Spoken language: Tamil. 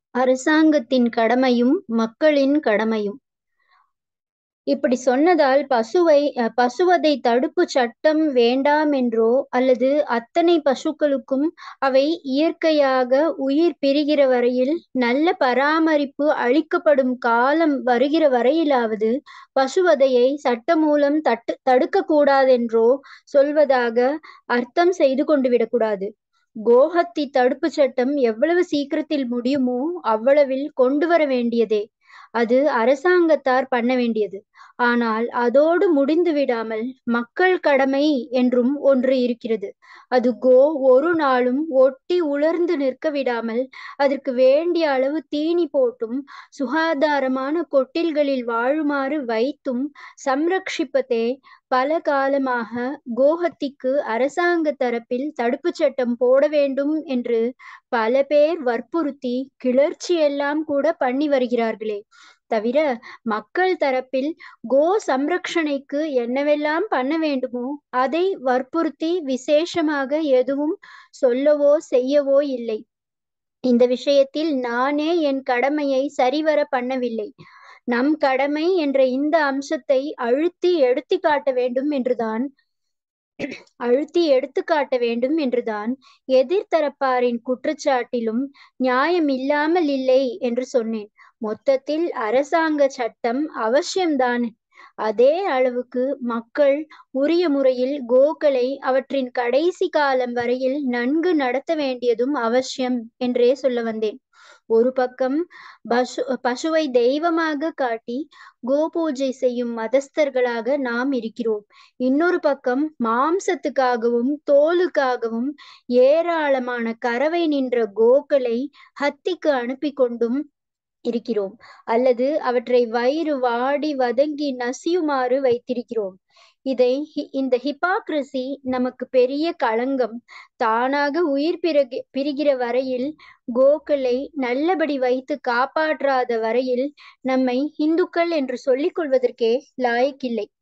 அரசாங்கத்தின் கடமையும் மக்களின் கடமையும் இப்படி சொன்னதால் பசுவை அஹ், பசுவதை தடுப்பு சட்டம் வேண்டாம் என்றோ அல்லது அத்தனை பசுக்களுக்கும் அவை இயற்கையாக உயிர் பிரிகிற வரையில் நல்ல பராமரிப்பு அளிக்கப்படும் காலம் வருகிற வரையிலாவது பசுவதையை சட்டம் மூலம் தட்டு தடுக்க கூடாதென்றோ சொல்வதாக அர்த்தம் செய்து கொண்டு விடக்கூடாது கோஹத்தி தடுப்பு சட்டம் எவ்வளவு சீக்கிரத்தில் முடியுமோ அவ்வளவில் கொண்டு வர வேண்டியதே அது அரசாங்கத்தார் பண்ண வேண்டியது ஆனால் அதோடு முடிந்து விடாமல் மக்கள் கடமை என்றும் ஒன்று இருக்கிறது அது கோ ஒரு நாளும் ஒட்டி உலர்ந்து நிற்க விடாமல் அதற்கு வேண்டிய அளவு தீனி போட்டும் சுகாதாரமான கொட்டில்களில் வாழுமாறு வைத்தும் சம்ரக்ஷிப்பதே பல காலமாக கோஹத்திக்கு அரசாங்க தரப்பில் தடுப்பு சட்டம் போட வேண்டும் என்று பல பேர் வற்புறுத்தி கிளர்ச்சி எல்லாம் கூட பண்ணி வருகிறார்களே தவிர மக்கள் தரப்பில் கோ சம்ரக்ஷணைக்கு என்னவெல்லாம் பண்ண வேண்டுமோ அதை வற்புறுத்தி விசேஷமாக எதுவும் சொல்லவோ செய்யவோ இல்லை இந்த விஷயத்தில் நானே என் கடமையை சரிவர பண்ணவில்லை நம் கடமை என்ற இந்த அம்சத்தை அழுத்தி எடுத்து காட்ட வேண்டும் என்றுதான் அழுத்தி எடுத்து காட்ட வேண்டும் என்றுதான் எதிர்த்தரப்பாரின் குற்றச்சாட்டிலும் நியாயம் இல்லாமல் இல்லை என்று சொன்னேன் மொத்தத்தில் அரசாங்க சட்டம் அவசியம்தான் அதே அளவுக்கு மக்கள் உரிய முறையில் கோக்களை அவற்றின் கடைசி காலம் வரையில் நன்கு நடத்த வேண்டியதும் அவசியம் என்றே சொல்ல வந்தேன் ஒரு பக்கம் பசு பசுவை தெய்வமாக காட்டி கோபூஜை செய்யும் மதஸ்தர்களாக நாம் இருக்கிறோம் இன்னொரு பக்கம் மாம்சத்துக்காகவும் தோலுக்காகவும் ஏராளமான கறவை நின்ற கோக்களை ஹத்திக்கு அனுப்பி கொண்டும் இருக்கிறோம் அல்லது அவற்றை வயிறு வாடி வதங்கி நசியுமாறு வைத்திருக்கிறோம் இதை இந்த ஹிப்பாக்ரசி நமக்கு பெரிய களங்கம் தானாக உயிர் பிறகு பிரிகிற வரையில் கோக்களை நல்லபடி வைத்து காப்பாற்றாத வரையில் நம்மை இந்துக்கள் என்று சொல்லிக் கொள்வதற்கே லாயக்கில்லை